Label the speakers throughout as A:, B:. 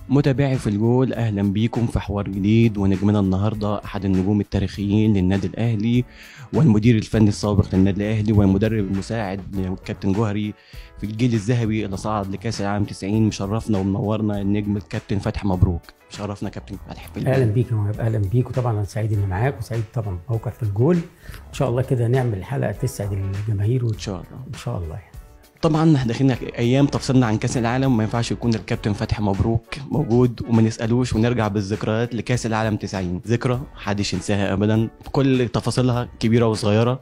A: متابعي في الجول اهلا بيكم في حوار جديد ونجمنا النهارده احد النجوم التاريخيين للنادي الاهلي والمدير الفني السابق للنادي الاهلي والمدرب المساعد للكابتن جوهري في الجيل الذهبي اللي صعد لكاس العالم 90 مشرفنا ومنورنا النجم الكابتن فتحي مبروك شرفنا كابتن فتحي في الجول.
B: اهلا بيك يا مهاب اهلا بيك وطبعا انا سعيد اني معاك وسعيد طبعا موقع في الجول ان شاء الله كده نعمل حلقه تسعد الجماهير
A: ان شاء الله
B: ان شاء الله يعني.
A: طبعا احنا داخلين ايام تفصلنا عن كاس العالم ما ينفعش يكون الكابتن فتحي مبروك موجود وما نسالوش ونرجع بالذكريات لكاس العالم 90 ذكرى محدش ينساها ابدا بكل تفاصيلها كبيره وصغيره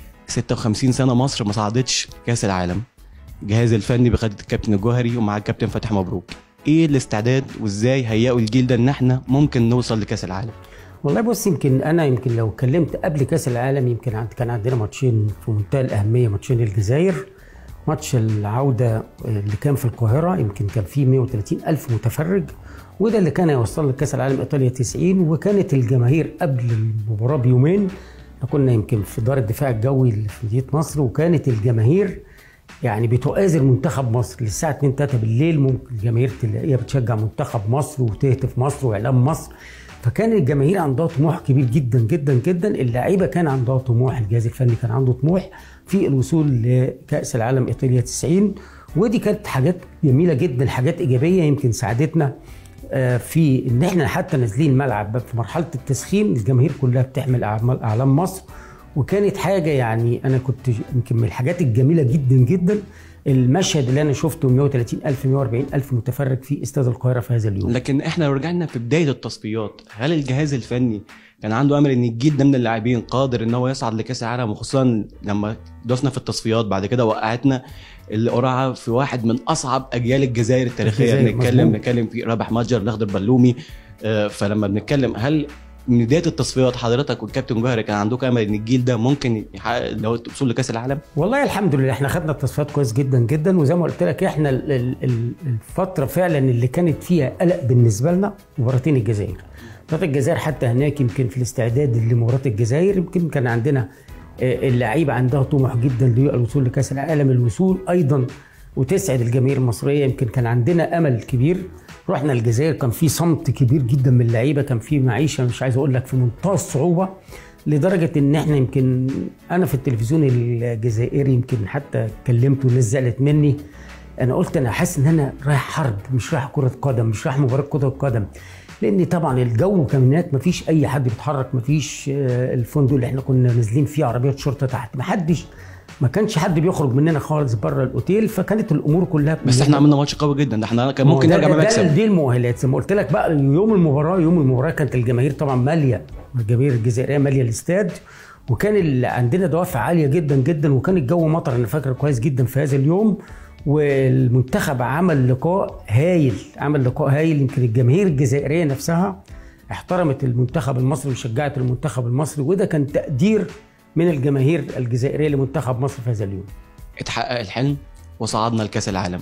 A: 56 سنه مصر ما صعدتش كاس العالم الجهاز الفني بقياده الكابتن الجوهري ومع الكابتن فتحي مبروك ايه الاستعداد وازاي هيئوا الجيل ده ان احنا ممكن نوصل لكاس العالم
B: والله بص يمكن انا يمكن لو اتكلمت قبل كاس العالم يمكن عند كان عندنا ماتشين في منتهى الاهميه ماتشين للجزائر ماتش العوده اللي كان في القاهره يمكن كان فيه 130 الف متفرج وده اللي كان يوصل لكاس العالم ايطاليا 90 وكانت الجماهير قبل المباراه بيومين كنا يمكن في دار الدفاع الجوي اللي في مدينه نصر وكانت الجماهير يعني بتؤازر منتخب مصر للساعه 2 3 بالليل ممكن الجماهير تلاقيها بتشجع منتخب مصر وتهتف مصر واعلام مصر فكان الجماهير عندها طموح كبير جدا جدا جدا اللعيبه كان عندها طموح الجهاز الفني كان عنده طموح في الوصول لكاس العالم ايطاليا 90 ودي كانت حاجات جميله جدا حاجات ايجابيه يمكن ساعدتنا في ان احنا حتى نازلين الملعب في مرحله التسخين الجماهير كلها بتحمل اعلام مصر وكانت حاجه يعني انا كنت يمكن من الحاجات الجميله جدا جدا المشهد اللي انا شفته 130 الف 140 الف متفرج في استاد القاهره في هذا اليوم
A: لكن احنا لو رجعنا في بدايه التصفيات هل الجهاز الفني كان عنده امل ان الجيل ده من اللاعبين قادر ان هو يصعد لكاس العالم وخصوصا لما دوسنا في التصفيات بعد كده وقعتنا القرعه في واحد من اصعب اجيال الجزائر التاريخيه نتكلم نتكلم في رابح متجر الاخضر بلومي فلما بنتكلم هل من بدايه التصفيات حضرتك والكابتن جوهري كان عندكم امل ان الجيل ده ممكن يحقق لو الوصول لكاس العالم؟
B: والله الحمد لله احنا خدنا التصفيات كويس جدا جدا وزي ما قلت لك احنا الفتره فعلا اللي كانت فيها قلق بالنسبه لنا مباراتين الجزائر. مباراه الجزائر حتى هناك يمكن في الاستعداد لمباراه الجزائر يمكن كان عندنا اللعيبه عندها طموح جدا للوصول لكاس العالم الوصول ايضا وتسعد الجماهير المصريه يمكن كان عندنا امل كبير رحنا الجزائر كان في صمت كبير جدا من اللعيبه كان في معيشه مش عايز اقول لك في منتهى الصعوبه لدرجه ان احنا يمكن انا في التلفزيون الجزائري يمكن حتى كلمته والناس زعلت مني انا قلت انا حاسس ان انا رايح حرب مش رايح كره قدم مش رايح مباراه كره قدم لان طبعا الجو كان هناك مفيش اي حد بيتحرك مفيش الفندق اللي احنا كنا نازلين فيه عربيات شرطه تحت محدش ما كانش حد بيخرج مننا خالص بره الاوتيل فكانت الامور كلها
A: بس احنا عملنا ماتش قوي جدا ده احنا كان ممكن نرجع بمكسب
B: دي المؤهلات زي ما قلت لك بقى يوم المباراه يوم المباراه كانت الجماهير طبعا ماليه الجماهير الجزائريه ماليه الاستاد وكان عندنا دوافع عاليه جدا جدا وكان الجو مطر انا فاكر كويس جدا في هذا اليوم والمنتخب عمل لقاء هايل عمل لقاء هايل يمكن الجماهير الجزائريه نفسها احترمت المنتخب المصري وشجعت المنتخب المصري وده كان تقدير من الجماهير الجزائريه لمنتخب مصر في هذا اليوم
A: اتحقق الحلم وصعدنا لكاس العالم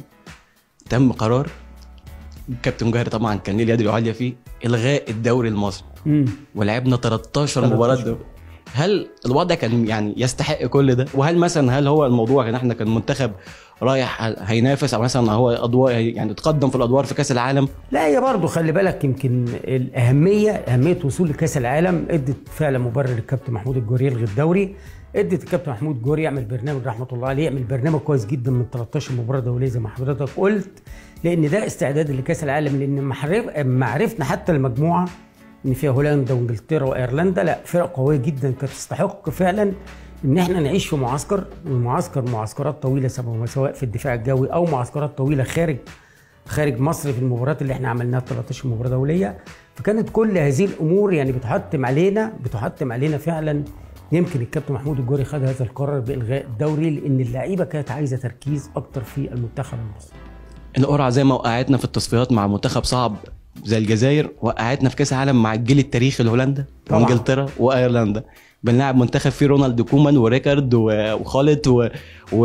A: تم قرار الكابتن جوهري طبعا كان ليه اليد العليا فيه الغاء الدوري المصري
B: مم.
A: ولعبنا 13 مباراه دوري هل الوضع كان يعني يستحق كل ده وهل مثلا هل هو الموضوع ان احنا كان منتخب رايح هينافس او مثلا هو ادوار يعني تقدم في الادوار في كاس العالم
B: لا هي برضه خلي بالك يمكن الاهميه اهميه وصول لكاس العالم ادت فعلا مبرر الكابتن محمود الجوري يلغي الدوري ادت الكابتن محمود الجوري يعمل برنامج رحمه الله عليه يعمل برنامج كويس جدا من 13 مباراه دوليه زي ما حضرتك قلت لان ده استعداد لكاس العالم لان ما عرفنا حتى المجموعه ان فيها هولندا وانجلترا وايرلندا لا فرق قويه جدا كانت تستحق فعلا ان احنا نعيش في معسكر والمعسكر معسكرات طويله سواء في الدفاع الجوي او معسكرات طويله خارج خارج مصر في المباريات اللي احنا عملناها 13 مباراه دوليه فكانت كل هذه الامور يعني بتحتم علينا بتحتم علينا فعلا يمكن الكابتن محمود الجوري خد هذا القرار بالغاء الدوري لان اللعيبه كانت عايزه تركيز اكتر في المنتخب المصري.
A: القرعه زي ما وقعتنا في التصفيات مع منتخب صعب زي الجزائر وقعتنا في كاس العالم مع الجيل التاريخي لهولندا وانجلترا وايرلندا بنلعب منتخب فيه رونالد كومان وريكارد وخالد و... و...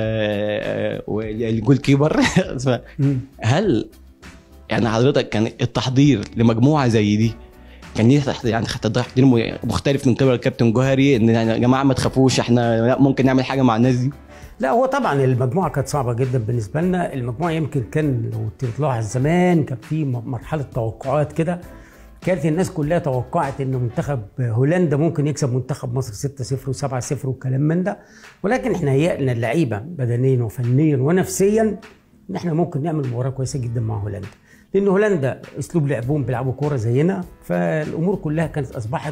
A: والجول كيبر هل يعني حضرتك كان التحضير لمجموعه زي دي كان ليه يعني تحضير مختلف من قبل الكابتن جوهري ان يا جماعه ما تخافوش احنا ممكن نعمل حاجه مع الناس دي
B: لا هو طبعا المجموعه كانت صعبه جدا بالنسبه لنا المجموعه يمكن كان لو تلاحظ زمان كان في م- مرحله توقعات كده كانت الناس كلها توقعت ان منتخب هولندا ممكن يكسب منتخب مصر 6-0 و7-0 والكلام من ده ولكن احنا هيئنا اللعيبه بدنيا وفنيا ونفسيا ان احنا ممكن نعمل مباراه كويسه جدا مع هولندا لان هولندا اسلوب لعبهم بيلعبوا كوره زينا فالامور كلها كانت اصبحت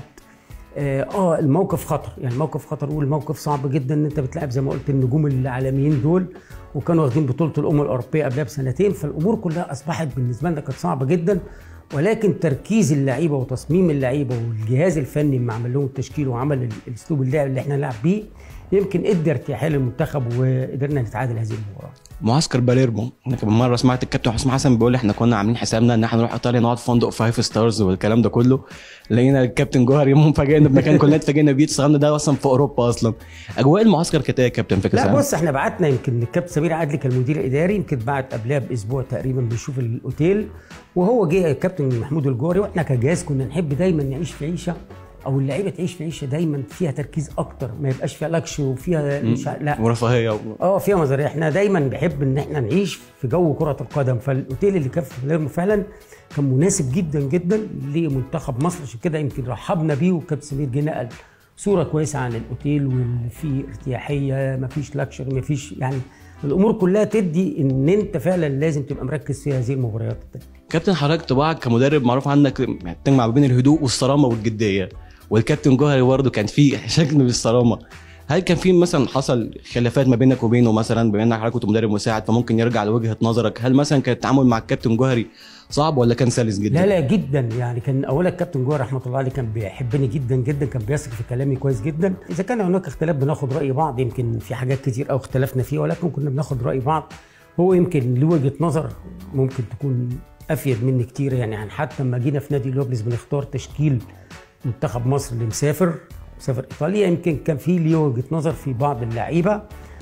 B: اه آه، الموقف خطر يعني الموقف خطر والموقف صعب جدا ان انت بتلعب زي ما قلت النجوم العالميين دول وكانوا واخدين بطوله الامم الاوروبيه قبلها بسنتين فالامور كلها اصبحت بالنسبه لنا كانت صعبه جدا ولكن تركيز اللعيبه وتصميم اللعيبه والجهاز الفني اللي عمل لهم التشكيل وعمل ال- الاسلوب اللعب اللي احنا نلعب بيه يمكن ادى ارتياحيه للمنتخب وقدرنا نتعادل هذه المباراه
A: معسكر باليرمو انا كمان مره سمعت الكابتن حسام حسن بيقول احنا كنا عاملين حسابنا ان احنا نروح ايطاليا نقعد في فندق فايف ستارز والكلام ده كله لقينا الكابتن جوهر يوم فاجئنا بمكان كلنا اتفاجئنا بيه اتصالنا ده اصلا في اوروبا اصلا اجواء المعسكر كانت ايه يا كابتن فاكر
B: لا
A: ساعتها؟
B: بص احنا بعتنا يمكن الكابتن سمير عدلي كان المدير الاداري يمكن بعت قبلها باسبوع تقريبا بنشوف الاوتيل وهو جه الكابتن محمود الجوري واحنا كجهاز كنا نحب دايما نعيش في عيشه او اللعيبه تعيش في عيشه دايما فيها تركيز اكتر ما يبقاش فيها لكش وفيها مش ع- لا
A: ورفاهيه و...
B: اه فيها مزارية احنا دايما بنحب ان احنا نعيش في جو كرة القدم فالاوتيل اللي كان في باليرمو فعلا كان مناسب جدا جدا لمنتخب مصر عشان كده يمكن رحبنا بيه والكابتن سمير جه نقل صورة كويسة عن الاوتيل واللي فيه ارتياحية مفيش لاكشر مفيش يعني الامور كلها تدي ان انت فعلا لازم تبقى مركز في هذه المباريات
A: كابتن حضرتك طباعك كمدرب معروف عنك يعني تجمع ما بين الهدوء والصرامه والجديه والكابتن جوهري برضه كان في شكل من الصرامه هل كان في مثلا حصل خلافات ما بينك وبينه مثلا بما انك حضرتك كنت مدرب مساعد فممكن يرجع لوجهه نظرك هل مثلا كان التعامل مع الكابتن جوهري صعب ولا كان سلس جدا؟
B: لا لا جدا يعني كان اولا الكابتن جوهر رحمه الله عليه كان بيحبني جدا جدا كان بيثق في كلامي كويس جدا اذا كان هناك اختلاف بناخد راي بعض يمكن في حاجات كتير قوي اختلفنا فيها ولكن كنا بناخد راي بعض هو يمكن له وجهه نظر ممكن تكون افيد مني كتير يعني عن حتى لما جينا في نادي لوبلس بنختار تشكيل منتخب مصر اللي مسافر مسافر ايطاليا يمكن كان في ليه وجهه نظر في بعض اللعيبه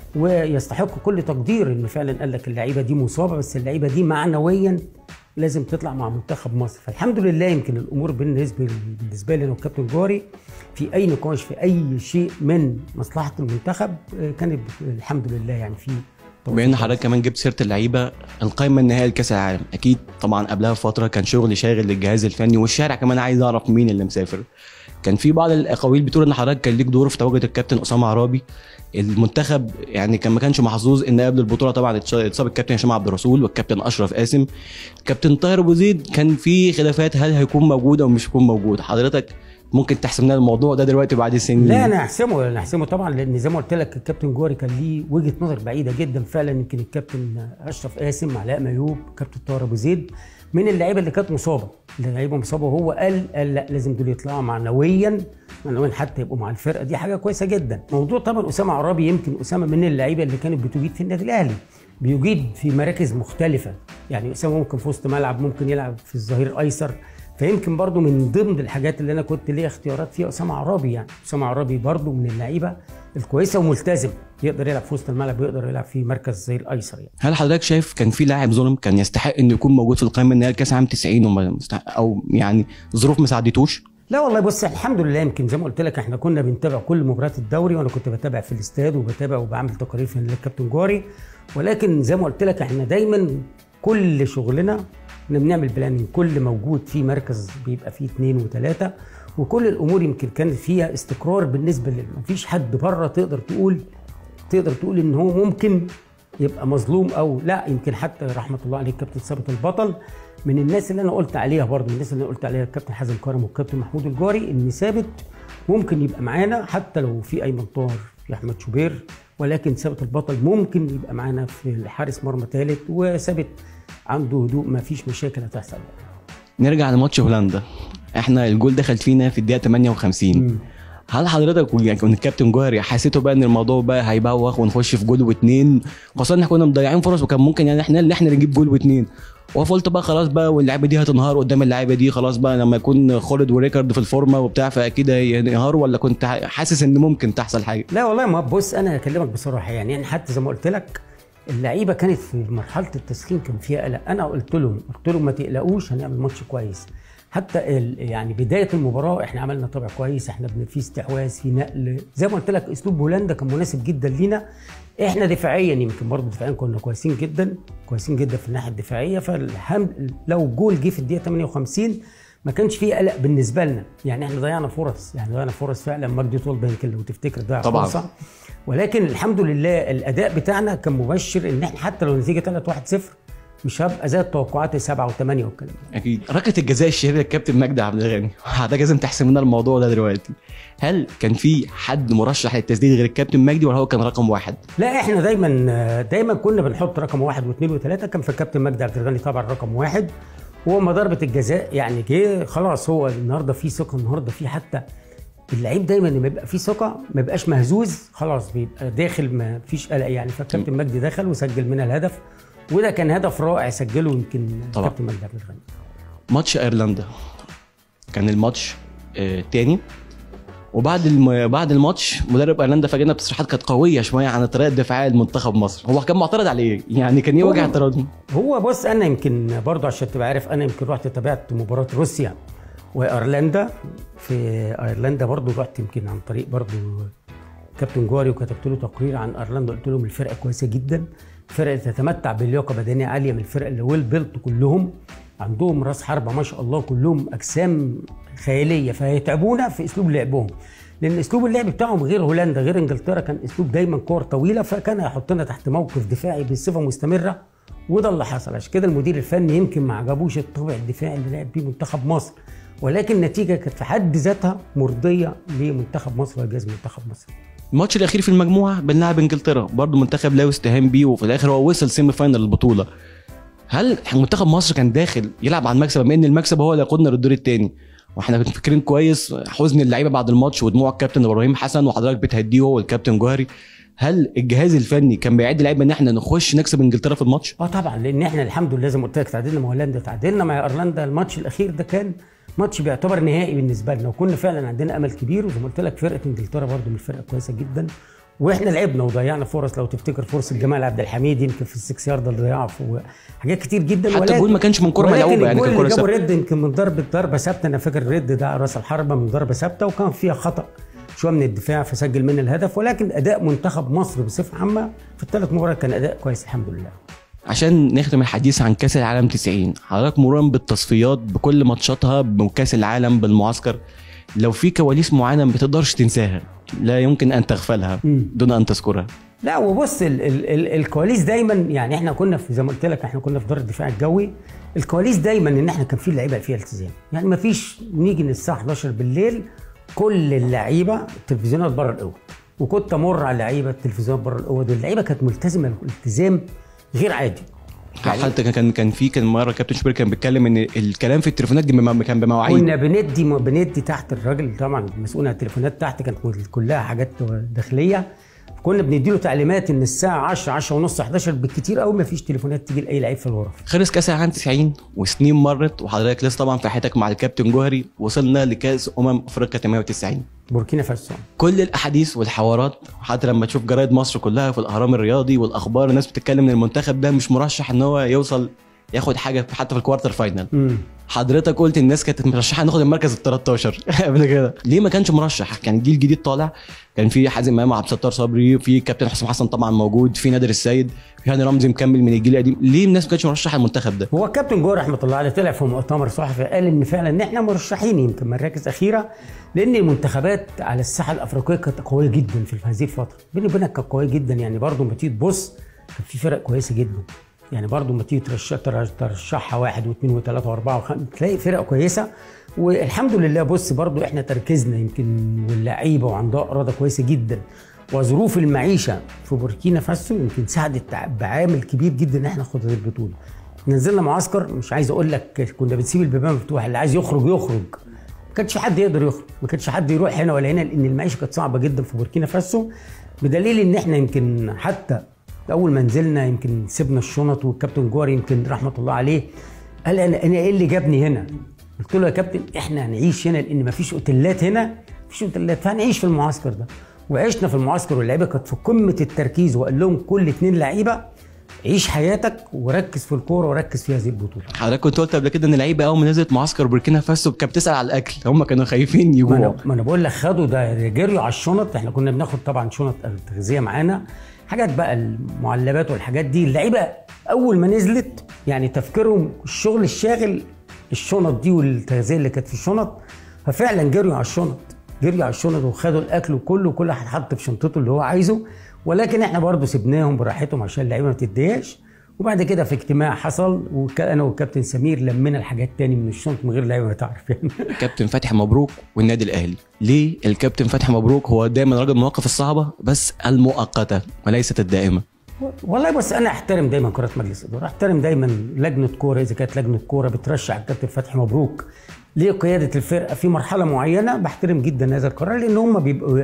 B: ويستحق كل تقدير ان فعلا قال لك اللعيبه دي مصابه بس اللعيبه دي معنويا لازم تطلع مع منتخب مصر فالحمد لله يمكن الامور بالنسبه بالنسبه لي انا والكابتن جوري في اي نقاش في اي شيء من مصلحه المنتخب آه، كانت الحمد لله يعني في
A: بما ان حضرتك كمان جبت سيره اللعيبه القائمه النهائيه لكاس العالم اكيد طبعا قبلها بفتره كان شغل شاغل للجهاز الفني والشارع كمان عايز يعرف مين اللي مسافر كان في بعض الاقاويل بتقول ان حضرتك كان ليك دور في تواجد الكابتن اسامه عرابي المنتخب يعني كان ما كانش محظوظ ان قبل البطوله طبعا اتش- اتصاب الكابتن هشام عبد الرسول والكابتن اشرف قاسم كابتن طاهر ابو زيد كان في خلافات هل هيكون موجود او مش هيكون موجود حضرتك ممكن تحسم لنا الموضوع ده دلوقتي بعد السنين
B: لا انا احسمه انا احسمه طبعا لان زي ما قلت لك الكابتن جوري كان ليه وجهه نظر بعيده جدا فعلا يمكن الكابتن اشرف قاسم علاء ميوب كابتن طاهر ابو زيد من اللعيبه اللي كانت مصابه اللعيبه مصابه وهو قال قال لا لازم دول يطلعوا معنويا معنويا حتى يبقوا مع الفرقه دي حاجه كويسه جدا موضوع طبعا اسامه عرابي يمكن اسامه من اللعيبه اللي كانت بتجيد في النادي الاهلي بيجيد في مراكز مختلفه يعني اسامه ممكن في وسط ملعب ممكن يلعب في الظهير الايسر فيمكن برضو من ضمن الحاجات اللي انا كنت ليا اختيارات فيها اسامه عرابي يعني اسامه عرابي برضو من اللعيبه الكويسه وملتزم يقدر يلعب في وسط الملعب ويقدر يلعب في مركز زي الايسر يعني
A: هل حضرتك شايف كان في لاعب ظلم كان يستحق انه يكون موجود في القائمه النهائيه لكاس عام 90 وما مستحق او يعني ظروف ما ساعدتوش
B: لا والله بص الحمد لله يمكن زي ما قلت لك احنا كنا بنتابع كل مباريات الدوري وانا كنت بتابع في الاستاد وبتابع وبعمل تقارير في الكابتن جاري ولكن زي ما قلت لك احنا دايما كل شغلنا احنا بنعمل بلاننج كل موجود في مركز بيبقى فيه اثنين وثلاثه وكل الامور يمكن كان فيها استقرار بالنسبه لل مفيش حد بره تقدر تقول تقدر تقول ان هو ممكن يبقى مظلوم او لا يمكن حتى رحمه الله عليه الكابتن ثابت البطل من الناس اللي انا قلت عليها برضه من الناس اللي انا قلت عليها الكابتن حازم كرم والكابتن محمود الجاري ان ثابت ممكن يبقى معانا حتى لو في ايمن طاهر في احمد شوبير ولكن ثابت البطل ممكن يبقى معانا في حارس مرمى ثالث وثابت عنده هدوء ما فيش مشاكل هتحصل
A: نرجع لماتش هولندا احنا الجول دخل فينا في الدقيقه 58
B: مم.
A: هل حضرتك يعني كنت الكابتن جوهري حسيته بقى ان الموضوع بقى هيبوخ ونخش في جول واتنين خاصه ان احنا كنا مضيعين فرص وكان ممكن يعني احنا اللي احنا نجيب جول واتنين وقلت بقى خلاص بقى واللعيبه دي هتنهار قدام اللعيبه دي خلاص بقى لما يكون خالد وريكارد في الفورمه وبتاع فاكيد هينهاروا ولا كنت حاسس ان ممكن تحصل حاجه
B: لا والله ما بص انا اكلمك بصراحه يعني يعني حتى زي ما قلت لك اللعيبه كانت في مرحله التسخين كان فيها قلق انا قلت لهم قلت لهم ما تقلقوش هنعمل ماتش كويس حتى ال- يعني بدايه المباراه احنا عملنا طابع كويس احنا بن- في استحواذ في نقل زي ما قلت لك اسلوب هولندا كان مناسب جدا لينا احنا دفاعيا يمكن برضه دفاعيا كنا كويسين جدا كويسين جدا في الناحيه الدفاعيه فالحمد لو جول جه في الدقيقه 58 ما كانش فيه قلق بالنسبه لنا يعني احنا ضيعنا فرص يعني ضيعنا فرص فعلا مجدي طلبه يمكن لو تفتكر ضيع
A: طبعاً.
B: فرصه ولكن الحمد لله الاداء بتاعنا كان مبشر ان احنا حتى لو النتيجه 3 1 0 مش هبقى زي التوقعات السبعه والثمانيه والكلام ده
A: اكيد ركله الجزاء الشهيره للكابتن مجدي عبد الغني حضرتك لازم تحسم لنا الموضوع ده دلوقتي هل كان في حد مرشح للتسديد غير الكابتن مجدي ولا هو كان رقم واحد
B: لا احنا دايما دايما كنا بنحط رقم واحد واثنين وثلاثه كان في الكابتن مجدي عبد الغني طبعا رقم واحد وما ضربه الجزاء يعني جه خلاص هو النهارده في ثقه النهارده في حتى اللعيب دايما لما يبقى فيه ثقه ما يبقاش مهزوز خلاص بيبقى داخل ما فيش قلق يعني فالكابتن مجدي دخل وسجل منها الهدف وده كان هدف رائع سجله يمكن
A: طبعا.
B: الكابتن مجدي عبد الغني
A: ماتش ايرلندا كان الماتش آه تاني وبعد الم... بعد الماتش مدرب ايرلندا فاجئنا بتصريحات كانت قويه شويه عن الطريقه الدفاعيه لمنتخب مصر هو كان معترض على ايه يعني كان ايه وجه
B: هو-
A: اعتراضه
B: هو بص انا يمكن برضه عشان تبقى عارف انا يمكن رحت تابعت مباراه روسيا وايرلندا في ايرلندا برضه رحت يمكن عن طريق برضه كابتن جواري وكتبت له تقرير عن ايرلندا قلت لهم الفرقه كويسه جدا فرقه تتمتع بلياقه بدنيه عاليه من الفرق اللي ويل بيلت كلهم عندهم راس حربه ما شاء الله كلهم اجسام خياليه فهيتعبونا في اسلوب لعبهم لان اسلوب اللعب بتاعهم غير هولندا غير انجلترا كان اسلوب دايما كور طويله فكان هيحطنا تحت موقف دفاعي بصفه مستمره وده اللي حصل عشان كده المدير الفني يمكن ما عجبوش الطابع الدفاعي اللي لعب بيه منتخب مصر ولكن النتيجه كانت في حد ذاتها مرضيه لمنتخب مصر وجهاز منتخب مصر
A: الماتش الاخير في المجموعه بنلعب انجلترا برضه منتخب لا يستهان بيه وفي الاخر هو وصل سيمي فاينل البطوله هل منتخب مصر كان داخل يلعب على المكسب بما ان المكسب هو اللي يقودنا للدور الثاني واحنا كنا فاكرين كويس حزن اللعيبه بعد الماتش ودموع الكابتن ابراهيم حسن وحضرتك بتهديه هو والكابتن جوهري هل الجهاز الفني كان بيعد اللعيبه ان احنا نخش نكسب انجلترا في الماتش؟
B: اه طبعا لان احنا الحمد لله زي ما قلت لك تعادلنا مع هولندا تعادلنا مع ايرلندا الماتش الاخير ده كان ماتش بيعتبر نهائي بالنسبه لنا وكنا فعلا عندنا امل كبير وزي ما قلت لك فرقه انجلترا برده من الفرقه كويسه جدا واحنا لعبنا وضيعنا فرص لو تفتكر فرصه جمال عبد الحميد يمكن في السكس يارده اللي ضيعها في حاجات كتير جدا
A: حتى
B: ولكن-
A: الجول ما كانش من كرة
B: ولكن
A: ملعوبة، يعني
B: الجول
A: كان كرة
B: اللي جابه
A: ثابتة.
B: ريد يمكن من ضربه ضربه ثابته انا فاكر ريد ده راس الحربه من ضربه ثابته وكان فيها خطا شويه من الدفاع فسجل منها الهدف ولكن اداء منتخب مصر بصفه عامه في الثلاث مباريات كان اداء كويس الحمد لله
A: عشان نختم الحديث عن كاس العالم 90 حضرتك مرورا بالتصفيات بكل ماتشاتها بكاس العالم بالمعسكر لو في كواليس معينه ما بتقدرش تنساها لا يمكن ان تغفلها
B: مم.
A: دون ان تذكرها
B: لا وبص ال ال ال الكواليس دايما يعني احنا كنا في زي ما قلت لك احنا كنا في دار الدفاع الجوي الكواليس دايما ان احنا كان في لعيبه فيها التزام يعني ما فيش نيجي من الساعه 11 بالليل كل اللعيبه التلفزيونات بره الاوض وكنت امر على لعيبه التلفزيونات بره الاوض واللعيبه كانت ملتزمه التزام غير عادي
A: حتى كان كان في كان مره كابتن شوبير كان بيتكلم ان الكلام في التليفونات دي بم- كان بمواعيد
B: كنا بندي بندي تحت الراجل طبعا المسؤول عن التليفونات تحت كانت كلها حاجات داخليه كنا بندي له تعليمات ان الساعه 10 10 ونص 11 بالكتير قوي ما فيش تليفونات تيجي لاي لعيب في الغرف
A: خلص كاس العالم 90 وسنين مرت وحضرتك لسه طبعا في حياتك مع الكابتن جوهري وصلنا لكاس امم افريقيا 98
B: بوركينا فاسو
A: كل الاحاديث والحوارات حتى لما تشوف جرايد مصر كلها في الاهرام الرياضي والاخبار الناس بتتكلم ان المنتخب ده مش مرشح ان هو يوصل ياخد حاجه حتى في الكوارتر فاينل
B: امم
A: حضرتك قلت الناس كانت مرشحه ناخد المركز ال 13 قبل كده ليه ما كانش مرشح كان جيل جديد طالع كان في حازم امام عبد الستار صبري في كابتن حسام حسن طبعا موجود في نادر السيد في هاني رمزي مكمل من الجيل القديم ليه الناس ما كانتش مرشحه المنتخب ده
B: هو الكابتن جوه رحمه الله عليه طلع في مؤتمر صحفي قال ان فعلا ان احنا مرشحين يمكن مراكز اخيره لان المنتخبات على الساحه الافريقيه كانت قويه جدا في هذه الفتره بيني وبينك كانت قويه جدا يعني برضه لما تيجي تبص كان في فرق كويسه جدا يعني برضه لما تيجي ترشح ترش- ترشحها واحد واثنين وثلاثه واربعه وخمسه تلاقي فرق كويسه والحمد لله بص برضه احنا تركيزنا يمكن واللعيبه وعندها اراده كويسه جدا وظروف المعيشه في بوركينا فاسو يمكن ساعدت بعامل كبير جدا ان احنا ناخد هذه البطوله نزلنا معسكر مش عايز اقول لك كنا بنسيب البيبان مفتوحه اللي عايز يخرج يخرج ما كانش حد يقدر يخرج ما كانش حد يروح هنا ولا هنا لان المعيشه كانت صعبه جدا في بوركينا فاسو بدليل ان احنا يمكن حتى اول ما نزلنا يمكن سيبنا الشنط والكابتن جوهري يمكن رحمه الله عليه قال انا انا ايه اللي جابني هنا قلت له يا كابتن احنا هنعيش هنا لان مفيش اوتيلات هنا مفيش اوتيلات فهنعيش في المعسكر ده وعشنا في المعسكر واللعيبه كانت في قمه التركيز وقال لهم كل اتنين لعيبه عيش حياتك وركز في الكوره وركز في هذه البطوله
A: حضرتك كنت قلت قبل كده ان اللعيبه اول ما نزلت معسكر بوركينا فاسو كانت بتسال على الاكل هم كانوا خايفين
B: ما
A: يجوعوا
B: انا ما انا بقول لك خدوا ده جريوا على الشنط احنا كنا بناخد طبعا شنط تغذيه معانا حاجات بقى المعلبات والحاجات دي اللعيبه اول ما نزلت يعني تفكيرهم الشغل الشاغل الشنط دي والتغذيه اللي كانت في الشنط ففعلا جريوا على الشنط جريوا على الشنط وخدوا الاكل وكله وكل واحد حط في شنطته اللي هو عايزه ولكن احنا برضه سيبناهم براحتهم عشان اللعيبه ما تتضايقش وبعد كده في اجتماع حصل وانا والكابتن سمير لمينا الحاجات تاني من الشنط من غير اللعيبه ما تعرف يعني
A: كابتن فتحي مبروك والنادي الاهلي ليه الكابتن فتحي مبروك هو دايما راجل المواقف الصعبه بس المؤقته وليست الدائمه
B: والله بس انا احترم دايما كره مجلس الاداره احترم دايما لجنه كوره اذا كانت لجنه كوره بترشح الكابتن فتحي مبروك لقياده الفرقه في مرحله معينه بحترم جدا هذا القرار لان هم بيبقوا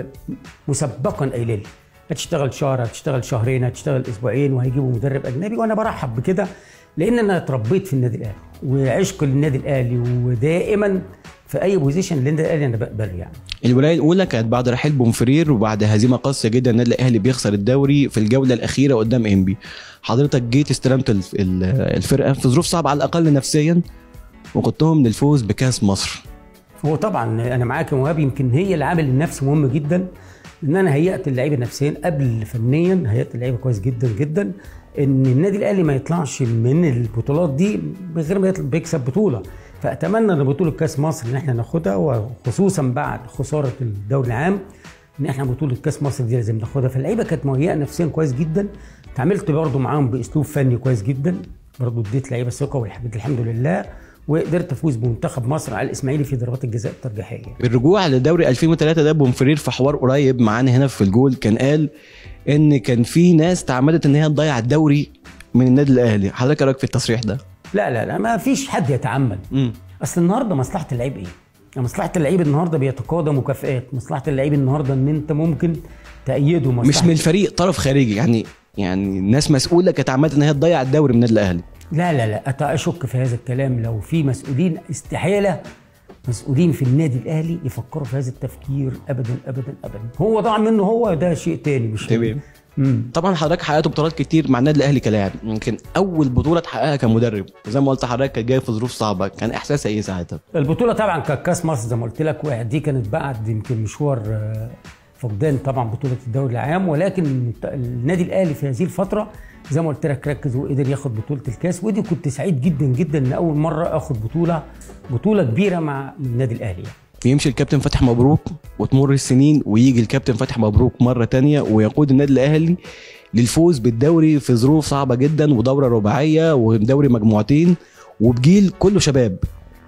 B: مسبقا قايلين لي هتشتغل شهر هتشتغل شهرين هتشتغل اسبوعين وهيجيبوا مدرب اجنبي وانا برحب بكده لان انا اتربيت في النادي الاهلي وعشق للنادي الاهلي ودائما في اي بوزيشن للنادي الاهلي انا بقبله يعني
A: الولايه الاولى كانت بعد رحيل بومفرير وبعد هزيمه قاسيه جدا النادي الاهلي بيخسر الدوري في الجوله الاخيره قدام انبي حضرتك جيت استلمت الف- ال- الفرقه في ظروف صعبه على الاقل نفسيا وقدتهم للفوز بكاس مصر
B: هو طبعا انا معاك يا مهاب يمكن هي العامل النفسي مهم جدا ان انا هيأت اللعيبه نفسيا قبل فنيا هيأت اللعيبه كويس جدا جدا ان النادي الاهلي ما يطلعش من البطولات دي من غير ما يطلع بيكسب بطوله فاتمنى ان بطوله كاس مصر ان احنا ناخدها وخصوصا بعد خساره الدوري العام ان احنا بطوله كاس مصر دي لازم ناخدها فاللعيبه كانت مهيئه نفسيا كويس جدا اتعاملت برضو معاهم باسلوب فني كويس جدا برضو اديت لعيبه ثقه والحمد الحمد لله وقدرت افوز بمنتخب مصر على الاسماعيلي في ضربات الجزاء الترجيحيه
A: بالرجوع لدوري 2003 ده بومفرير في حوار قريب معانا هنا في الجول كان قال ان كان في ناس تعمدت ان هي تضيع الدوري من النادي الاهلي حضرتك إيه رايك في التصريح ده
B: لا لا لا ما فيش حد يتعمد
A: امم
B: اصل النهارده مصلحه اللعيب ايه؟ مصلحه اللعيب النهارده بيتقاضى مكافئات، مصلحه اللعيب النهارده ان انت ممكن تأيده
A: مش
B: مصلحة
A: من الفريق طرف خارجي يعني يعني ناس مسؤوله كانت عماله ان هي تضيع الدوري من النادي الاهلي
B: لا لا لا أت- اشك في هذا الكلام لو في مسؤولين استحاله مسؤولين في النادي الاهلي يفكروا في هذا التفكير ابدا ابدا ابدا هو ضاع منه هو ده شيء تاني مش
A: تمام
B: مم.
A: طبعا حضرتك حققت بطولات كتير مع النادي الاهلي كلاعب يمكن اول بطوله تحققها كمدرب وزي ما قلت حضرتك كانت جايه في ظروف صعبه كان احساسها ايه ساعتها
B: البطوله طبعا كانت كاس مصر زي ما قلت لك واحد دي كانت بعد يمكن مشوار آه، فقدان طبعا بطوله الدوري العام ولكن النادي الاهلي في هذه الفتره زي ما قلت لك ركز وقدر ياخد بطوله الكاس ودي كنت سعيد جدا جدا ان اول مره اخد بطوله بطوله كبيره مع النادي الاهلي يعني.
A: يمشي الكابتن فتحي مبروك وتمر السنين ويجي الكابتن فتحي مبروك مره تانية ويقود النادي الاهلي للفوز بالدوري في ظروف صعبه جدا ودوره رباعيه ودوري مجموعتين وبجيل كله شباب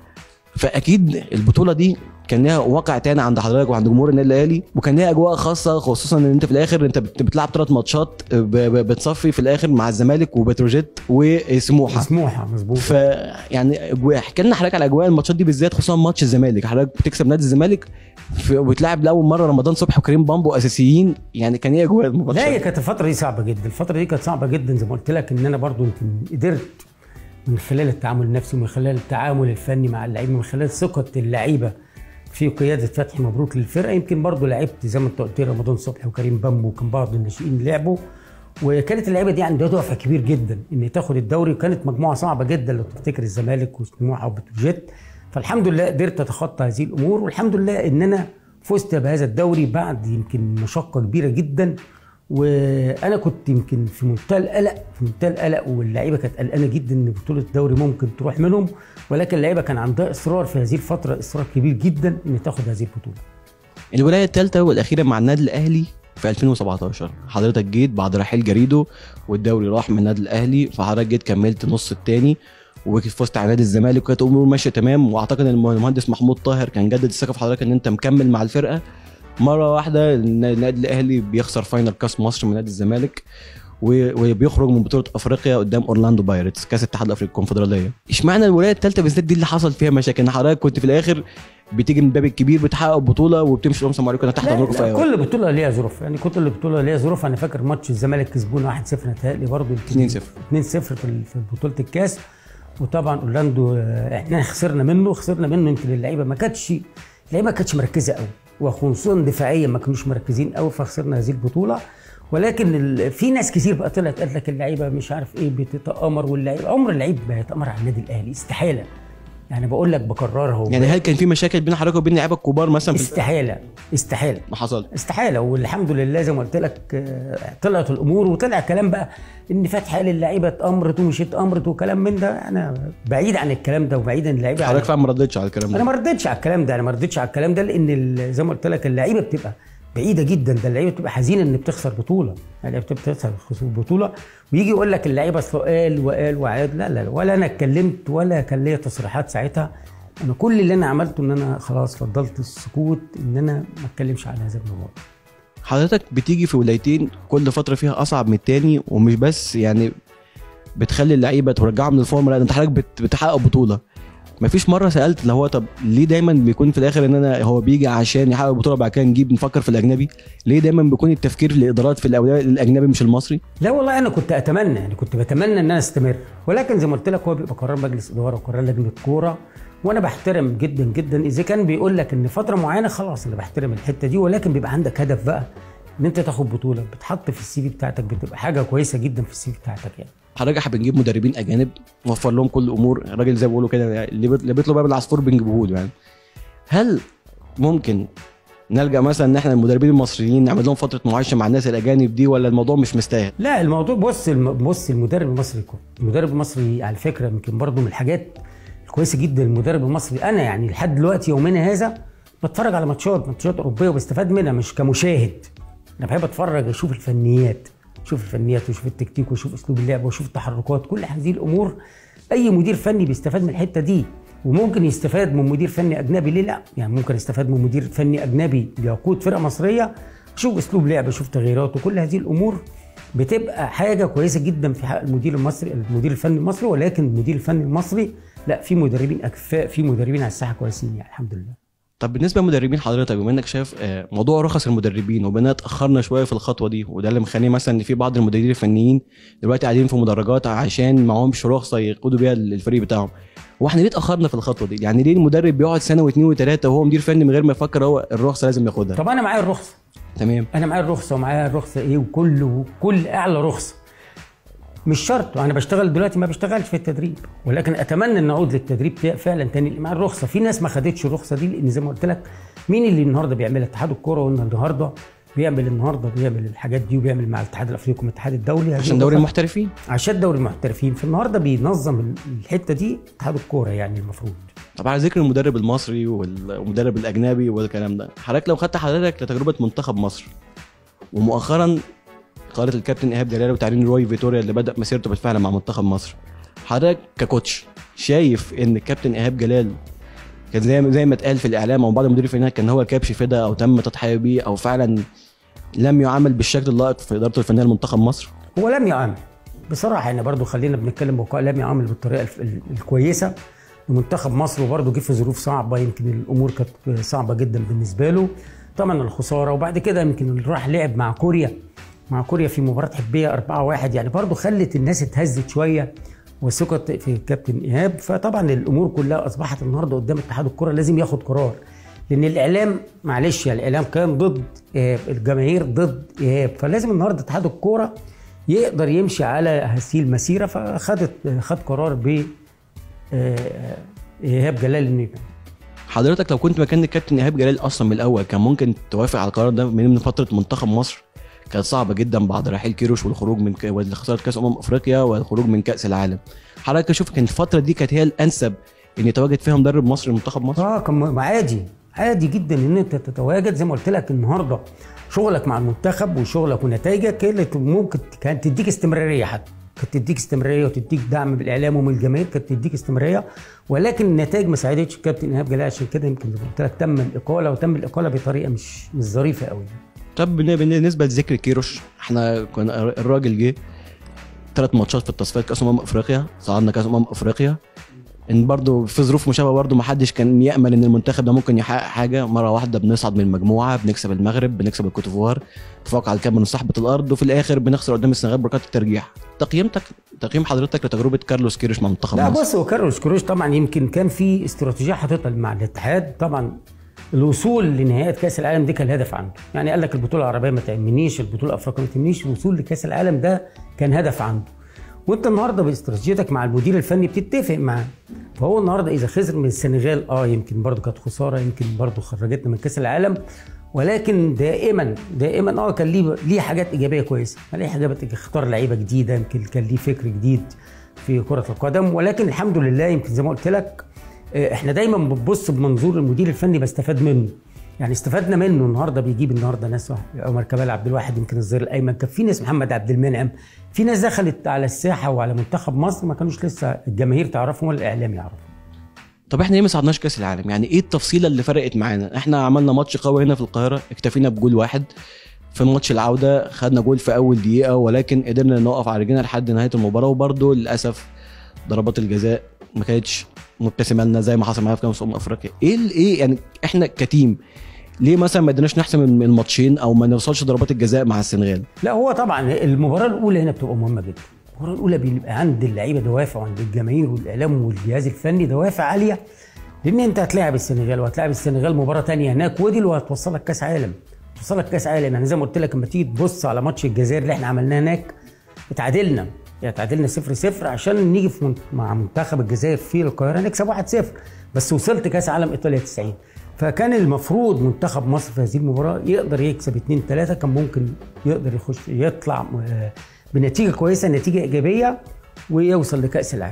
A: فاكيد البطوله دي كان لها واقع تاني عند حضرتك وعند جمهور النادي الاهلي وكان لها اجواء خاصه خصوصا ان انت في الاخر انت بت- بتلعب ثلاث ماتشات ب- ب- بتصفي في الاخر مع الزمالك وبتروجيت وسموحه
B: سموحه مظبوط
A: ف يعني اجواء احكي لنا حضرتك على اجواء الماتشات دي بالذات خصوصا ماتش الزمالك حضرتك بتكسب نادي الزمالك في- وبتلعب لاول مره رمضان صبحي وكريم بامبو اساسيين يعني كان ايه اجواء الماتش
B: لا هي كانت الفتره دي صعبه جدا الفتره دي كانت صعبه جدا زي ما قلت لك ان انا برضو يمكن قدرت من خلال التعامل النفسي ومن خلال التعامل الفني مع اللعيبه من خلال ثقه اللعيبه في قياده فتحي مبروك للفرقه يمكن برضو لعبت زي ما انت قلت لي رمضان صبحي وكريم بامبو وكان بعض الناشئين اللي لعبوا وكانت اللعيبه دي عندها دافع كبير جدا ان تاخد الدوري وكانت مجموعه صعبه جدا لو تفتكر الزمالك وسموحه وبتروجيت فالحمد لله قدرت اتخطى هذه الامور والحمد لله ان انا فزت بهذا الدوري بعد يمكن مشقه كبيره جدا وانا كنت يمكن في منتهى القلق في منتهى القلق واللعيبه كانت قلقانه جدا ان بطوله الدوري ممكن تروح منهم ولكن اللعيبه كان عندها اصرار في هذه الفتره اصرار كبير جدا ان تاخد هذه البطوله
A: الولايه الثالثه والاخيره مع النادي الاهلي في 2017 حضرتك جيت بعد رحيل جريدو والدوري راح من النادي الاهلي فحضرتك جيت كملت نص الثاني وفزت على نادي الزمالك وكانت الامور ماشيه تمام واعتقد ان المهندس محمود طاهر كان جدد الثقه في حضرتك ان انت مكمل مع الفرقه مره واحده النادي الاهلي بيخسر فاينل كاس مصر من نادي الزمالك و- وبيخرج من بطوله افريقيا قدام اورلاندو بايرتس كاس الاتحاد الافريقي الكونفدراليه اشمعنى الولايه الثالثه بالذات دي اللي حصل فيها مشاكل ان حضرتك كنت في الاخر بتيجي من الباب الكبير بتحقق بطوله وبتمشي لهم سلام عليكم انا تحت
B: لا
A: امركم في اي
B: لا
A: وقت
B: كل بطوله ليها ظروف يعني كل بطوله ليها ظروف انا فاكر ماتش الزمالك كسبونا 1-0 نتهيألي برضه
A: 2-0
B: 2-0 في ال- في بطوله الكاس وطبعا اورلاندو آه، احنا خسرنا منه خسرنا منه يمكن اللعيبه ما كانتش اللعيبه ما كانتش مركزه قوي وخصوصا دفاعيا ما كانوش مركزين قوي فخسرنا هذه البطوله ولكن ال... في ناس كتير بقى طلعت قالت لك اللعيبه مش عارف ايه بتتامر واللعيبه عمر اللعيب ما يتامر على النادي الاهلي استحاله يعني بقول لك بكررها
A: يعني هل كان في مشاكل بين حضرتك وبين اللعيبه الكبار مثلا في
B: استحاله استحاله
A: ما حصل
B: استحاله والحمد لله زي ما قلت لك آه، طلعت الامور وطلع كلام بقى ان فتحي قال اللعيبه اتامرت ومش اتامرت وكلام من ده انا بعيد عن الكلام ده وبعيد عن اللعيبه
A: حضرتك فعلا ما ردتش على الكلام
B: انا
A: ده
B: ما ردتش على الكلام ده انا ما ردتش على الكلام ده لان ال- زي ما قلت لك اللعيبه بتبقى بعيده جدا ده اللعيبه بتبقى حزينه ان بتخسر بطوله اللعيبه بتبقى بتخسر خسور بطوله ويجي يقول لك اللعيبه أصل قال وقال وعاد لا لا لا، ولا انا اتكلمت ولا كان ليا تصريحات ساعتها انا كل اللي انا عملته ان انا خلاص فضلت السكوت ان انا ما اتكلمش على هذا الموضوع
A: حضرتك بتيجي في ولايتين كل فتره فيها اصعب من التاني ومش بس يعني بتخلي اللعيبه ترجعهم للفورم لا ده انت حضرتك بت- بتحقق بطوله مفيش مره سالت اللي هو طب ليه دايما بيكون في الاخر ان انا هو بيجي عشان يحقق بطوله بعد كده نجيب نفكر في الاجنبي ليه دايما بيكون التفكير في الادارات في الاولويه الاجنبي مش المصري
B: لا والله انا كنت اتمنى يعني كنت بتمنى ان انا استمر ولكن زي ما قلت لك هو بيبقى قرار مجلس اداره وقرار لجنه كوره وانا بحترم جدا جدا اذا كان بيقول لك ان فتره معينه خلاص انا بحترم الحته دي ولكن بيبقى عندك هدف بقى ان انت تاخد بطوله بتحط في السي في بتاعتك بتبقى حاجه كويسه جدا في السي في بتاعتك يعني
A: حضرتك احنا بنجيب مدربين اجانب نوفر لهم كل الامور الراجل زي ما بيقولوا كده اللي بيط- اللي بيطلب باب العصفور بنجيبه له يعني هل ممكن نلجا مثلا ان احنا المدربين المصريين نعمل لهم فتره معايشه مع الناس الاجانب دي ولا الموضوع مش مستاهل
B: لا الموضوع بص الم- بص المدرب المصري كو- المدرب المصري على فكره يمكن برضه من الحاجات الكويسه جدا المدرب المصري انا يعني لحد دلوقتي يومنا هذا بتفرج على ماتشات ماتشات اوروبيه وبستفاد منها مش كمشاهد انا بحب اتفرج اشوف الفنيات اشوف الفنيات واشوف التكتيك واشوف اسلوب اللعب واشوف التحركات كل هذه الامور اي مدير فني بيستفاد من الحته دي وممكن يستفاد من مدير فني اجنبي ليه لا يعني ممكن يستفاد من مدير فني اجنبي بيقود فرقه مصريه شوف اسلوب لعب شوف تغييراته كل هذه الامور بتبقى حاجه كويسه جدا في حق المدير المصري المدير الفني المصري ولكن المدير الفني المصري لا في مدربين اكفاء في مدربين على الساحه كويسين يعني الحمد لله
A: طب بالنسبه لمدربين حضرتك بما انك شايف آه، موضوع رخص المدربين وبما اتاخرنا شويه في الخطوه دي وده اللي مخليه مثلا ان في بعض المدربين الفنيين دلوقتي قاعدين في مدرجات عشان معهمش رخصه يقودوا بيها الفريق بتاعهم هو احنا ليه اتاخرنا في الخطوه دي يعني ليه المدرب بيقعد سنه واثنين وثلاثه وهو مدير فني من غير ما يفكر هو الرخصه لازم ياخدها
B: طب انا معايا الرخصه
A: تمام
B: انا معايا الرخصه ومعايا الرخصه ايه وكل وكل اعلى رخصه مش شرط انا بشتغل دلوقتي ما بشتغلش في التدريب ولكن اتمنى ان اعود للتدريب تا- فعلا تاني مع الرخصه في ناس ما خدتش الرخصه دي لان زي ما قلت لك مين اللي النهارده بيعملها اتحاد الكوره قلنا النهارده بيعمل النهارده بيعمل الحاجات دي وبيعمل مع الاتحاد الافريقي والاتحاد الدولي هذه
A: عشان دوري
B: الرخص-
A: المحترفين
B: عشان دوري المحترفين فالنهارده بينظم الحته دي اتحاد الكوره يعني المفروض
A: طب على ذكر المدرب المصري وال- والمدرب الاجنبي والكلام ده حضرتك لو خدت حضرتك لتجربه منتخب مصر ومؤخرا قاده الكابتن ايهاب جلال وتعيين روي فيتوريا اللي بدا مسيرته بالفعل مع منتخب مصر حضرتك ككوتش شايف ان الكابتن ايهاب جلال كان زي زي ما اتقال في الاعلام او بعض المديرين الفنيين كان هو كبش فدا او تم تضحيه بيه او فعلا لم يعامل بالشكل اللائق في ادارته الفنيه لمنتخب مصر
B: هو لم يعامل بصراحه يعني برضو خلينا بنتكلم بوقاء لم يعامل بالطريقه الف- ال- الكويسه ومنتخب مصر وبرضه جه في ظروف صعبه يمكن الامور كانت صعبه جدا بالنسبه له طبعا الخساره وبعد كده يمكن راح لعب مع كوريا مع كوريا في مباراه حبيه 4-1 يعني برضه خلت الناس اتهزت شويه وثقت في الكابتن ايهاب فطبعا الامور كلها اصبحت النهارده قدام اتحاد الكره لازم ياخد قرار لان الاعلام معلش يعني الاعلام كان ضد ايهاب الجماهير ضد ايهاب فلازم النهارده اتحاد الكوره يقدر يمشي على هذه المسيره فخدت خد قرار ب آه، ايهاب جلال انه يبقى.
A: حضرتك لو كنت مكان الكابتن ايهاب جلال اصلا من الاول كان ممكن توافق على القرار ده من من فتره منتخب مصر كانت صعبه جدا بعد رحيل كيروش والخروج من ك... وخساره كاس امم افريقيا والخروج من كاس العالم حضرتك اشوف كان الفتره دي كانت هي الانسب ان يتواجد فيها مدرب مصري لمنتخب مصر
B: اه كان م- عادي عادي جدا ان انت تتواجد زي ما قلت لك النهارده شغلك مع المنتخب وشغلك ونتائجك هي اللي ت- ممكن كانت تديك استمراريه حتى كانت تديك استمراريه وتديك دعم بالاعلام ومن الجماهير كانت تديك استمراريه ولكن النتائج ما ساعدتش الكابتن ايهاب جلال عشان كده يمكن زي ما قلت لك تم الاقاله وتم الاقاله بطريقه مش مش ظريفه قوي
A: طب بالن- بالنسبه لذكر كيروش احنا كنا الراجل جه ثلاث ماتشات في التصفيات كاس امم افريقيا صعدنا كاس امم افريقيا ان برضه في ظروف مشابهه برضه ما حدش كان يامل ان المنتخب ده ممكن يحقق حاجه مره واحده بنصعد من المجموعه بنكسب المغرب بنكسب الكوتيفوار تفوق على الكاميرون صاحبه الارض وفي الاخر بنخسر قدام السنغال بركات الترجيح تقييمتك تقييم حضرتك لتجربه كارلوس كيروش مع منتخب
B: لا
A: مصر
B: بص هو كارلوس كروش طبعا يمكن كان في استراتيجيه حاططها مع الاتحاد طبعا الوصول لنهائيات كاس العالم دي كان الهدف عنده يعني قال لك البطوله العربيه ما تهمنيش البطوله الافريقيه ما تهمنيش الوصول لكاس العالم ده كان هدف عنده وانت النهارده باستراتيجيتك مع المدير الفني بتتفق معاه فهو النهارده اذا خسر من السنغال اه يمكن برضه كانت خساره يمكن برضه خرجتنا من كاس العالم ولكن دائما دائما اه كان ليه ليه حاجات ايجابيه كويسه كان ليه حاجات اختار لعيبه جديده يمكن كان ليه فكر جديد في كره القدم ولكن الحمد لله يمكن زي ما قلت لك آه، احنا دايما بنبص بمنظور المدير الفني بستفاد منه يعني استفدنا منه النهارده بيجيب النهارده ناس عمر كمال عبد الواحد يمكن الظهير الايمن كان في ناس محمد عبد المنعم في ناس دخلت على الساحه وعلى منتخب مصر ما كانوش لسه الجماهير تعرفهم ولا الاعلام يعرفهم
A: طب احنا ليه ما صعدناش كاس العالم يعني ايه التفصيله اللي فرقت معانا احنا عملنا ماتش قوي هنا في القاهره اكتفينا بجول واحد في ماتش العوده خدنا جول في اول دقيقه ولكن قدرنا نقف على رجلنا لحد نهايه المباراه وبرده للاسف ضربات الجزاء ما كانتش مبتسمه لنا زي ما حصل معانا في كاس امم افريقيا ايه ال- ايه يعني احنا كتيم ليه مثلا ما قدرناش نحسم الماتشين او ما نوصلش ضربات الجزاء مع السنغال
B: لا هو طبعا المباراه الاولى هنا بتبقى مهمه جدا المباراه الاولى بيبقى عند اللعيبه دوافع وعند الجماهير والاعلام والجهاز الفني دوافع عاليه لان انت هتلاعب السنغال وهتلاعب السنغال مباراه تانية هناك ودي اللي هتوصلك كاس عالم توصلك كاس عالم يعني زي ما قلت لك لما تيجي تبص على ماتش الجزائر اللي احنا عملناه هناك اتعادلنا يعني اتعادلنا 0 0 عشان نيجي في من... مع منتخب الجزائر في القاهره نكسب 1 0 بس وصلت كاس عالم ايطاليا 90 فكان المفروض منتخب مصر في هذه المباراه يقدر يكسب 2 3 كان ممكن يقدر يخش يطلع آه، بنتيجه كويسه نتيجه ايجابيه ويوصل لكاس العالم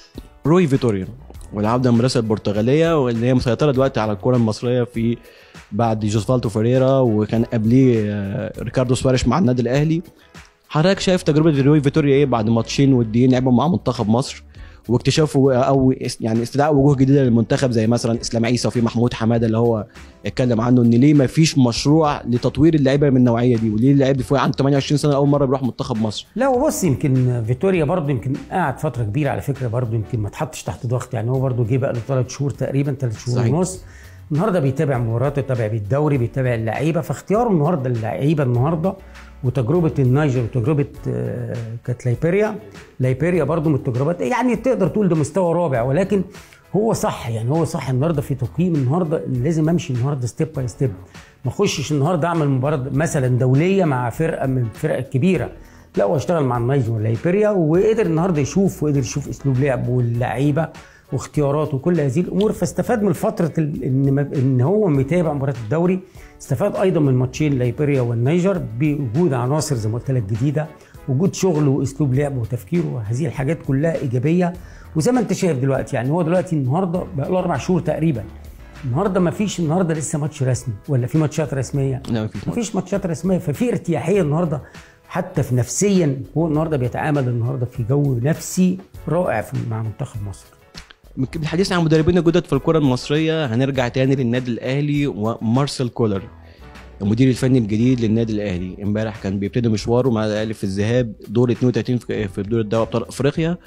A: روي فيتوريا والعوده من المدرسه البرتغاليه واللي هي مسيطره دلوقتي على الكره المصريه في بعد جوزفالتو فيريرا وكان قبليه آه، ريكاردو سواريش مع النادي الاهلي حضرتك شايف تجربه روي فيتوريا ايه بعد ماتشين وديين لعبهم مع منتخب مصر واكتشافه او اس- يعني استدعاء وجوه جديده للمنتخب زي مثلا اسلام عيسى وفي محمود حماده اللي هو اتكلم عنه ان ليه ما فيش مشروع لتطوير اللعيبه من النوعيه دي وليه اللعيب فوق عنده 28 سنه اول مره بيروح منتخب مصر
B: لا وبص يمكن فيتوريا برضه يمكن قعد فتره كبيره على فكره برضه يمكن ما اتحطش تحت ضغط يعني هو برضه جه بقى له ثلاث شهور تقريبا ثلاث شهور
A: صحيح.
B: ونص النهارده بيتابع مباراته بيتابع بالدوري بيتابع اللعيبه فاختياره النهارده اللعيبه النهارده وتجربه النيجر وتجربه آه، كانت لايبيريا لايبيريا برضه من التجربات يعني تقدر تقول ده مستوى رابع ولكن هو صح يعني هو صح النهارده في تقييم النهارده لازم امشي النهارده ستيب باي ستيب ما اخشش النهارده اعمل مباراه مثلا دوليه مع فرقه من الفرق الكبيره لا هو اشتغل مع النيجر والليبيريا وقدر النهارده يشوف وقدر يشوف اسلوب لعب واللعيبه واختياراته وكل هذه الامور فاستفاد من فتره ال- ان ما- ان هو متابع مباراه الدوري استفاد ايضا من ماتشين ليبيريا والنيجر بوجود عناصر زي ما قلت لك جديده وجود شغل واسلوب لعب وتفكير وهذه الحاجات كلها ايجابيه وزي ما انت شايف دلوقتي يعني هو دلوقتي النهارده بقى له اربع شهور تقريبا النهارده ما فيش النهارده لسه ماتش رسمي ولا في ماتشات رسميه
A: لا ما فيش
B: مفيش ماتشات رسميه ففي ارتياحيه النهارده حتى في نفسيا هو النهارده بيتعامل النهارده في جو نفسي رائع في مع منتخب مصر
A: بالحديث عن مدربين الجدد في الكره المصريه هنرجع تاني للنادي الاهلي ومارسيل كولر المدير الفني الجديد للنادي الاهلي امبارح كان بيبتدي مشواره مع الاهلي في الذهاب دور 32 في في دور الدوري ابطال افريقيا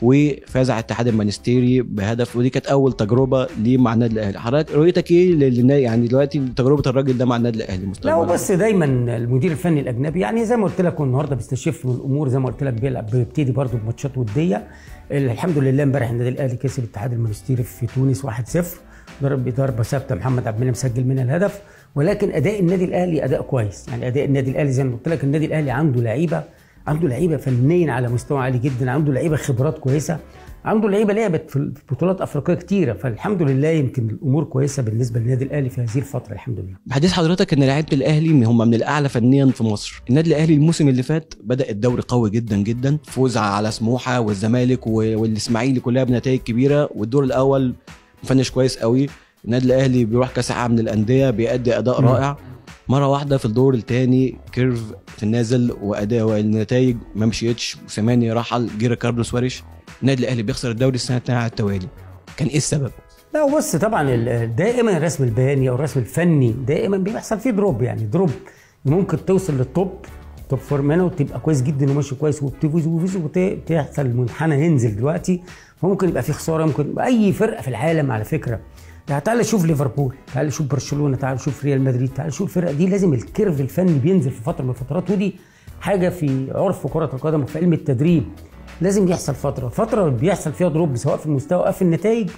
A: وفاز على الاتحاد المانستيري بهدف ودي كانت اول تجربه ليه مع النادي الاهلي حضرتك رؤيتك ايه للنادي يعني دلوقتي تجربه الراجل ده مع النادي الاهلي
B: لا
A: مستقبلا
B: هو بس دايما المدير الفني الاجنبي يعني زي ما قلت لك هو النهارده بيستشف من الامور زي ما قلت لك بيلعب بيبتدي برده بماتشات وديه الحمد لله امبارح النادي الاهلي كسب الاتحاد المانستيري في تونس 1-0 ضرب بضربه ثابته محمد عبد المنعم سجل منها الهدف ولكن اداء النادي الاهلي اداء كويس يعني اداء النادي الاهلي زي ما قلت لك النادي الاهلي عنده لعيبه عنده لعيبه فنيا على مستوى عالي جدا عنده لعيبه خبرات كويسه عنده لعيبه لعبت في بطولات افريقيه كتيره فالحمد لله يمكن الامور كويسه بالنسبه للنادي الاهلي في هذه الفتره الحمد لله
A: بحديث حضرتك ان لعيبه الاهلي هم من الاعلى فنيا في مصر النادي الاهلي الموسم اللي فات بدا الدوري قوي جدا جدا فوز على سموحه والزمالك و- والاسماعيلي كلها بنتائج كبيره والدور الاول مفنش كويس قوي النادي الاهلي بيروح كاس عالم للانديه بيأدي اداء
B: مم.
A: رائع مره واحده في الدور الثاني كيرف في النازل واداء والنتائج ما مشيتش وسيماني رحل جه ريكاردو سواريش النادي الاهلي بيخسر الدوري السنه الثانيه على التوالي كان ايه السبب؟
B: لا وبص طبعا ال- دائما الرسم البياني او الرسم الفني دائما بيحصل فيه دروب يعني دروب ممكن توصل للتوب توب فورم هنا وتبقى كويس جدا وماشي كويس وبتفوز وتفوز وتحصل المنحنى ينزل دلوقتي فممكن يبقى في خساره ممكن يبقى اي فرقه في العالم على فكره يعني تعال شوف ليفربول تعال شوف برشلونه تعال شوف ريال مدريد تعال شوف الفرقه دي لازم الكيرف الفني بينزل في فتره من الفترات ودي حاجه في عرف كره القدم وفي علم التدريب لازم يحصل فتره فتره بيحصل فيها دروب سواء في المستوى او في النتائج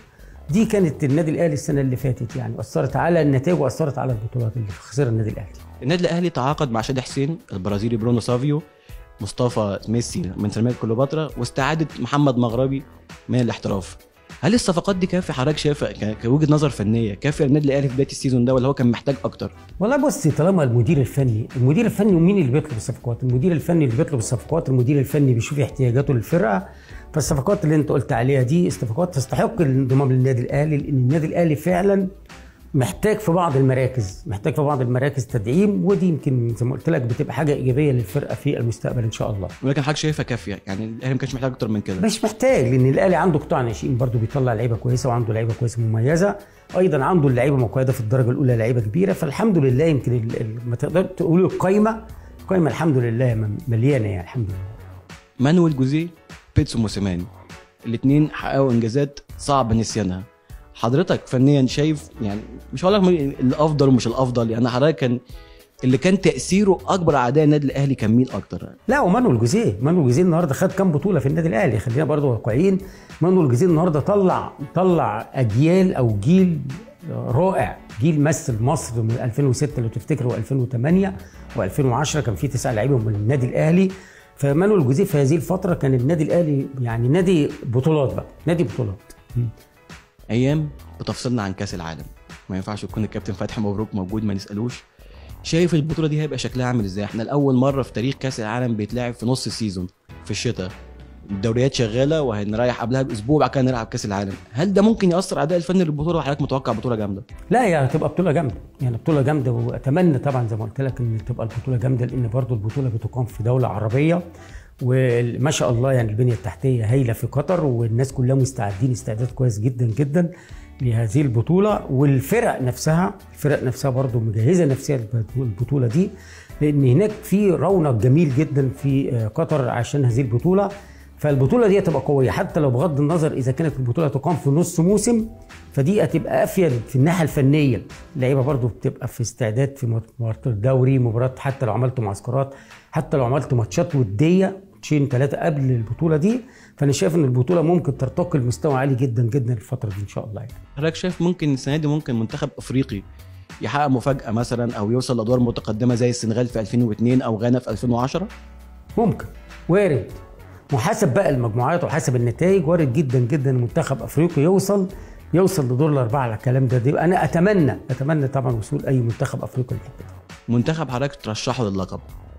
B: دي كانت النادي الاهلي السنه اللي فاتت يعني اثرت على النتائج واثرت على البطولات اللي خسرها النادي الاهلي
A: النادي الاهلي تعاقد مع شادي حسين البرازيلي برونو سافيو مصطفى ميسي من سيراميكا كليوباترا واستعاده محمد مغربي من الاحتراف هل الصفقات دي كافيه حضرتك شايفها ك- كوجهه نظر فنيه كافيه النادي الاهلي في بدايه السيزون ده ولا هو كان محتاج اكتر
B: والله بص طالما المدير الفني المدير الفني ومين اللي بيطلب الصفقات المدير الفني اللي بيطلب الصفقات المدير الفني بيشوف احتياجاته للفرقه فالصفقات اللي انت قلت عليها دي صفقات تستحق الانضمام للنادي الاهلي لان النادي الاهلي فعلا محتاج في بعض المراكز محتاج في بعض المراكز تدعيم ودي يمكن زي ما قلت لك بتبقى حاجه ايجابيه للفرقه في المستقبل ان شاء الله
A: ولكن حضرتك شايفها كافيه يعني الاهلي ما كانش محتاج اكتر من كده
B: مش محتاج لان الاهلي عنده قطاع ناشئين برضه بيطلع لعيبه كويسه وعنده لعيبه كويسه مميزه ايضا عنده اللعيبه مقيده في الدرجه الاولى لعيبه كبيره فالحمد لله يمكن ال- ال- ما تقدر تقول القايمه القايمه الحمد لله م- مليانه يعني الحمد لله
A: مانويل جوزيه بيتسو موسيماني الاثنين حققوا انجازات صعب نسيانها حضرتك فنيا شايف يعني مش هقول لك مين الافضل ومش الافضل يعني حضرتك كان اللي كان تاثيره اكبر اعداء النادي الاهلي كان مين اكتر
B: لا ومانويل جوزيه مانويل جوزيه النهارده خد كام بطوله في النادي الاهلي خلينا برضه واقعيين مانويل جوزيه النهارده طلع طلع اجيال او جيل رائع جيل مثل مصر من 2006 لو تفتكروا 2008 و2010 كان في تسع لعيبه من النادي الاهلي فمانويل جوزيه في هذه الفتره كان النادي الاهلي يعني نادي بطولات بقى نادي بطولات
A: ايام بتفصلنا عن كاس العالم ما ينفعش يكون الكابتن فتحي مبروك موجود ما نسالوش شايف البطوله دي هيبقى شكلها عامل ازاي احنا لاول مره في تاريخ كاس العالم بيتلعب في نص السيزون في الشتاء الدوريات شغاله وهنريح قبلها باسبوع وبعد كده نلعب كاس العالم هل ده ممكن ياثر على الاداء الفني للبطوله وحضرتك متوقع بطوله جامده
B: لا هي هتبقى بطوله جامده يعني بطوله جامده واتمنى طبعا زي ما قلت لك ان تبقى البطوله جامده لان برضو البطوله بتقام في دوله عربيه وما شاء الله يعني البنيه التحتيه هايله في قطر والناس كلها مستعدين استعداد كويس جدا جدا لهذه البطوله والفرق نفسها الفرق نفسها برضو مجهزه نفسها البطوله دي لان هناك في رونق جميل جدا في آه، قطر عشان هذه البطوله فالبطوله دي هتبقى قويه حتى لو بغض النظر اذا كانت البطوله تقام في نص موسم فدي هتبقى افيد في الناحيه الفنيه اللعيبه برضو بتبقى في استعداد في مباراه الدوري مباراه حتى لو عملت معسكرات حتى لو عملت ماتشات وديه ماتشين ثلاثه قبل البطوله دي فانا شايف ان البطوله ممكن ترتقي لمستوى عالي جدا جدا الفتره دي ان شاء الله يعني.
A: حضرتك شايف ممكن السنه دي ممكن منتخب افريقي يحقق مفاجاه مثلا او يوصل لادوار متقدمه زي السنغال في 2002 او غانا في 2010
B: ممكن وارد وحسب بقى المجموعات وحسب النتائج وارد جدا جدا منتخب افريقيا يوصل يوصل لدور الاربعه على الكلام ده, ده انا اتمنى اتمنى طبعا وصول اي منتخب افريقيا للحته دي
A: منتخب حضرتك ترشحه للقب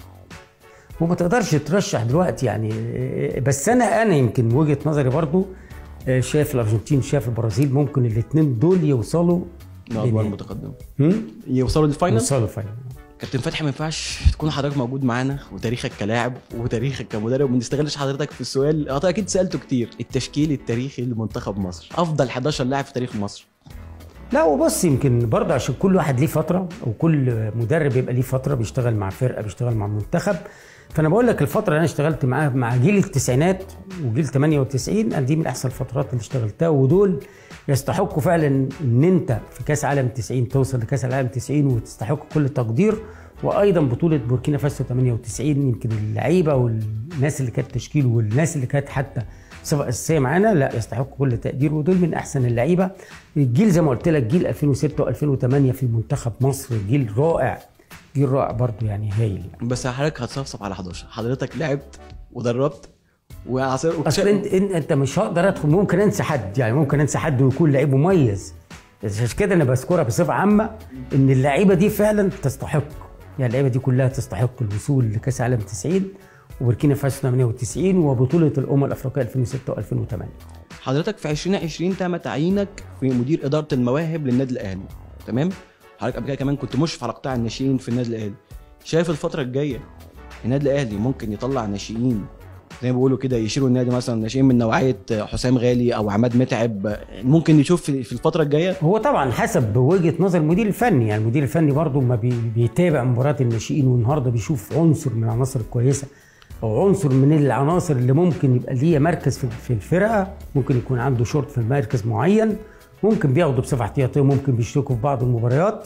B: وما تقدرش ترشح دلوقتي يعني بس انا انا يمكن وجهه نظري برضو شايف الارجنتين شايف البرازيل ممكن الاثنين دول يوصلوا
A: لادوار
B: لنهائي.
A: متقدمه
B: هم؟
A: يوصلوا للفاينل
B: يوصلوا الفاينل
A: كابتن فتحي ما ينفعش تكون حضرتك موجود معانا وتاريخك كلاعب وتاريخك كمدرب وما نستغلش حضرتك في السؤال اه اكيد سالته كتير التشكيل التاريخي لمنتخب مصر افضل 11 لاعب في تاريخ مصر
B: لا وبص يمكن برضه عشان كل واحد ليه فتره او كل مدرب يبقى ليه فتره بيشتغل مع فرقه بيشتغل مع منتخب فانا بقول لك الفتره اللي انا اشتغلت معاها مع جيل التسعينات وجيل 98 انا دي من احسن الفترات اللي اشتغلتها ودول يستحقوا فعلا ان انت في كاس عالم 90 توصل لكاس العالم 90 وتستحق كل التقدير وايضا بطوله بوركينا فاسو 98 يمكن اللعيبه والناس اللي كانت تشكيل والناس اللي كانت حتى صفة أساسية معانا لا يستحقوا كل التقدير ودول من أحسن اللعيبة الجيل زي ما قلت لك جيل 2006 و2008 في منتخب مصر جيل رائع جيل رائع برضو يعني هايل يعني.
A: بس حضرتك هتصفصف على 11 حضرتك لعبت ودربت وعصير
B: اصل انت انت انت مش هقدر ادخل ممكن انسى حد يعني ممكن انسى حد ويكون لعيب مميز عشان كده انا بذكرها بصفه عامه ان اللعيبه دي فعلا تستحق يعني اللعيبه دي كلها تستحق الوصول لكاس العالم 90 وبوركينا فاسو 98 وبطوله الامم الافريقيه 2006 و2008
A: حضرتك في 2020 تم تعيينك في مدير اداره المواهب للنادي الاهلي تمام حضرتك قبل كده كمان كنت مشرف على قطاع الناشئين في النادي الاهلي شايف الفتره الجايه النادي الاهلي ممكن يطلع ناشئين زي ما بيقولوا كده يشيلوا النادي مثلا ناشئين من نوعيه حسام غالي او عماد متعب ممكن نشوف في في الفتره الجايه
B: هو طبعا حسب وجهه نظر المدير الفني يعني المدير الفني برضه ما بي- بيتابع مباريات الناشئين والنهارده بيشوف عنصر من العناصر الكويسه او عنصر من العناصر اللي ممكن يبقى ليه مركز في في الفرقه ممكن يكون عنده شورت في مركز معين ممكن بياخده بصفه احتياطيه ممكن بيشتركوا في بعض المباريات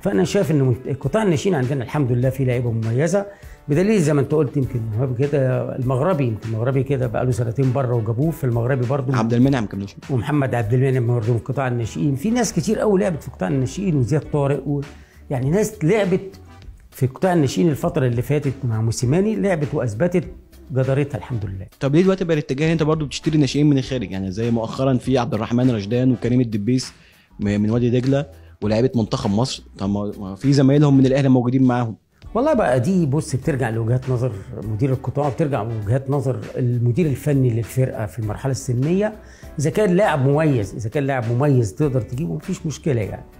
B: فانا شايف ان منت- قطاع الناشئين عندنا الحمد لله في لعيبه مميزه بدليل زي ما انت قلت يمكن مهاب كده المغربي يمكن المغربي كده بقى له سنتين بره وجابوه في المغربي برضه
A: عبد المنعم كان ناشئ
B: ومحمد عبد المنعم برضه من قطاع الناشئين في ناس كتير قوي لعبت في قطاع الناشئين وزياد طارق و... يعني ناس لعبت في قطاع الناشئين الفتره اللي فاتت مع موسيماني لعبت واثبتت جدارتها الحمد لله
A: طب ليه دلوقتي بقى الاتجاه انت برضو بتشتري ناشئين من الخارج يعني زي مؤخرا في عبد الرحمن رشدان وكريم الدبيس م- من وادي دجله ولاعيبه منتخب مصر طب ما ما في زمايلهم من الاهلي موجودين معاهم
B: والله بقى دي بص بترجع لوجهات نظر مدير القطاع بترجع لوجهات نظر المدير الفني للفرقه في المرحله السنيه اذا كان لاعب مميز اذا كان لاعب مميز تقدر تجيبه مفيش مشكله يعني